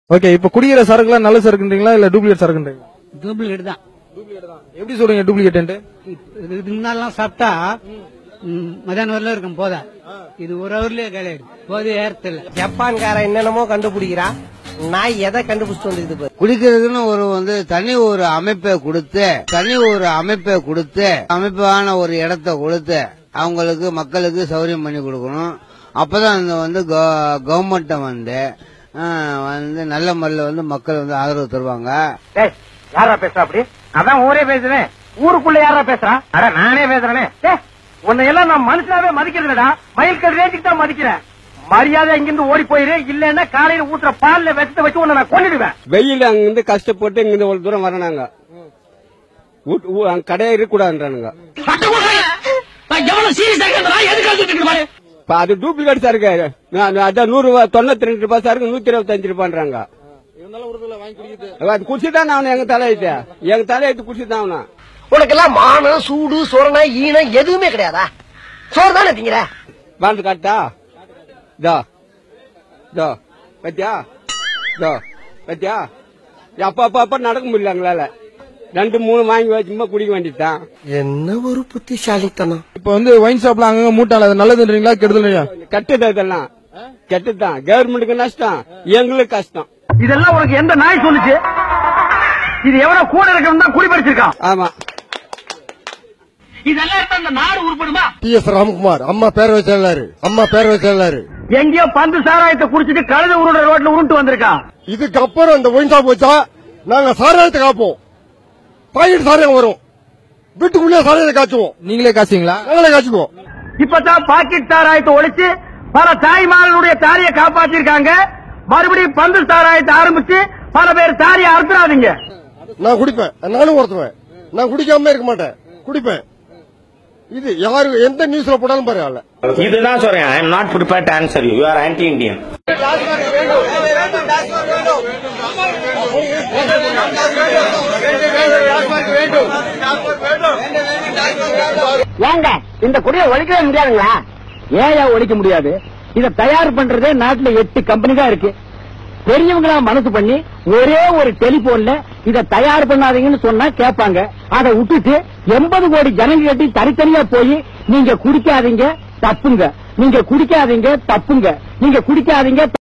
okay இப்ப குடிக்கிற சரக்குலாம் நல்ல சரக்குன்றீங்களா இல்ல டூப்ளிகேட் சரக்குன்றீங்களா டூப்ளிகேட் தான் எப்படி சொல்றீங்க டூப்ளிகேட் இப்ப இதுக்கு முன்னாலாம் சாப்பிட்டா ம், மத்தியானம் வரல இருக்கும் போத இது ஒரு ஹவர்லயே காலியாயிடும் போதை ஏறத்தில்ல ஜப்பான்காரன் என்னென்னமோ கண்டுபிடிக்கிறான் நாய் எதை கண்டுபிடிச்சிட்டு வந்துருக்குது பாரு குடிக்கிறதுக்குன்னு ஒரு வந்து தனி ஒரு அமைப்பை கொடுத்து தனி ஒரு அமைப்பை கொடுத்து அமைப்பான ஒரு இடத்த கொடுத்து அவங்களுக்கு மக்களுக்கு சௌகரியம் பண்ணி கொடுக்கணும் அப்பதான் இந்த வந்து கவர்மெண்ட்டை வந்து ஆ, வந்து நல்ல முறையில் வந்து மக்கள் வந்து ஆதரவு தருவாங்க டேய் யாரா பேசுறா அப்படி அதான் ஊரே பேசுறேன் ஊருக்குள்ள யாரா பேசுறா அட நானே பேசுறேனே டேய் உன்னை எல்லாம் நான் மனுஷனாவே மதிக்கிறதுடா மயில்கல் ரேஞ்சுக்கு தான் மதிக்கிறேன் மரியாதை இங்கிருந்து ஓடி போயிரு இல்லன்னா காலையில ஊத்துற பால்ல விஷத்தை வச்சு உன்னை நான் கொன்னிடுவேன் வெயில் அங்கிருந்து கஷ்டப்பட்டு இங்கிருந்து ஒரு தூரம் வரனாங்க கடையா இருக்கக்கூடாதுன்றானுங்க இப்ப அது டூப்ளிகேட் சரக்கு நான் அதான் நூறு ரூபாய் தொண்ணூத்தி ரெண்டு ரூபாய் சரக்கு நூத்தி இருபத்தஞ்சு ரூபான்றாங்க அது குடிச்சுதான் நான் எங்க தலையிட்டு எங்க தலையிட்டு குடிச்சுதான் அவனா உனக்கெல்லாம் மானம் சூடு சொரணை ஈனம் எதுவுமே கிடையாதா சோறு தானே திங்கிற வாழ்ந்து காட்டா தோ தோ பத்தியா தோ பத்தியா அப்ப அப்ப அப்ப நடக்க முடியல எங்களால ரெண்டு மூணு வாங்கி வச்சுமா குடிக்க வேண்டியதுதான் என்ன ஒரு புத்திசாலித்தனம் இப்ப வந்து ஒயின் ஷாப்ல அங்கங்க மூட்டால அது நல்லதுன்றீங்களா கெடுதலையா கெட்டது அதெல்லாம் கெட்டதுதான் கவர்மெண்ட்டுக்கு நஷ்டம் எங்களுக்கு கஷ்டம் இதெல்லாம் உனக்கு எந்த நாய் சொல்லுச்சு இது எவ்வளவு கூட இருக்கணும் தான் குடிபடிச்சிருக்கான் ஆமா இதெல்லாம் இருந்தா இந்த நாடு உருப்படுமா டி எஸ் ராம்குமார் அம்மா பேரவை செயலாளர் அம்மா பேரவை செயலாளர் எங்கேயோ பந்து சாராயத்தை குடிச்சிட்டு கழுத உருண்ட ரோட்ல உருண்டு வந்திருக்கான் இதுக்கு அப்புறம் இந்த ஒயின் ஷாப் வச்சா நாங்க சாராயத்தை காப்போம் பாக்கெட் சாராயம் வரும் வீட்டுக்குள்ளே சாராயத்தை காய்ச்சுவோம் நீங்களே காசுங்களா நாங்களே காய்ச்சுக்குவோம் இப்பதான் பாக்கெட் சாராயத்தை ஒழிச்சு பல தாய்மார்களுடைய தாலியை காப்பாத்திருக்காங்க மறுபடியும் பந்து சாராயத்தை ஆரம்பிச்சு பல பேர் தாலியை அறுத்துறாதீங்க நான் குடிப்பேன் நானும் ஒருத்துவேன் நான் குடிக்காம இருக்க மாட்டேன் குடிப்பேன் இது யாரு எந்த நியூஸ்ல போட்டாலும் பரவாயில்ல இதுதான் சொல்றேன் I am not prepare to answer you you are anti Indian ஏங்க இந்த குடியை ஒழிக்கவே முடியாதுங்களா ஏன் ஒழிக்க முடியாது இத தயார் பண்றதே நாட்டுல எட்டு கம்பெனி தான் இருக்கு பெரியவங்களா மனசு பண்ணி ஒரே ஒரு டெலிபோன்ல இத தயார் பண்ணாதீங்கன்னு சொன்னா கேட்பாங்க அதை விட்டுட்டு எண்பது கோடி ஜனங்க கட்டி தனித்தனியா போய் நீங்க குடிக்காதீங்க தப்புங்க நீங்க குடிக்காதீங்க தப்புங்க நீங்க குடிக்காதீங்க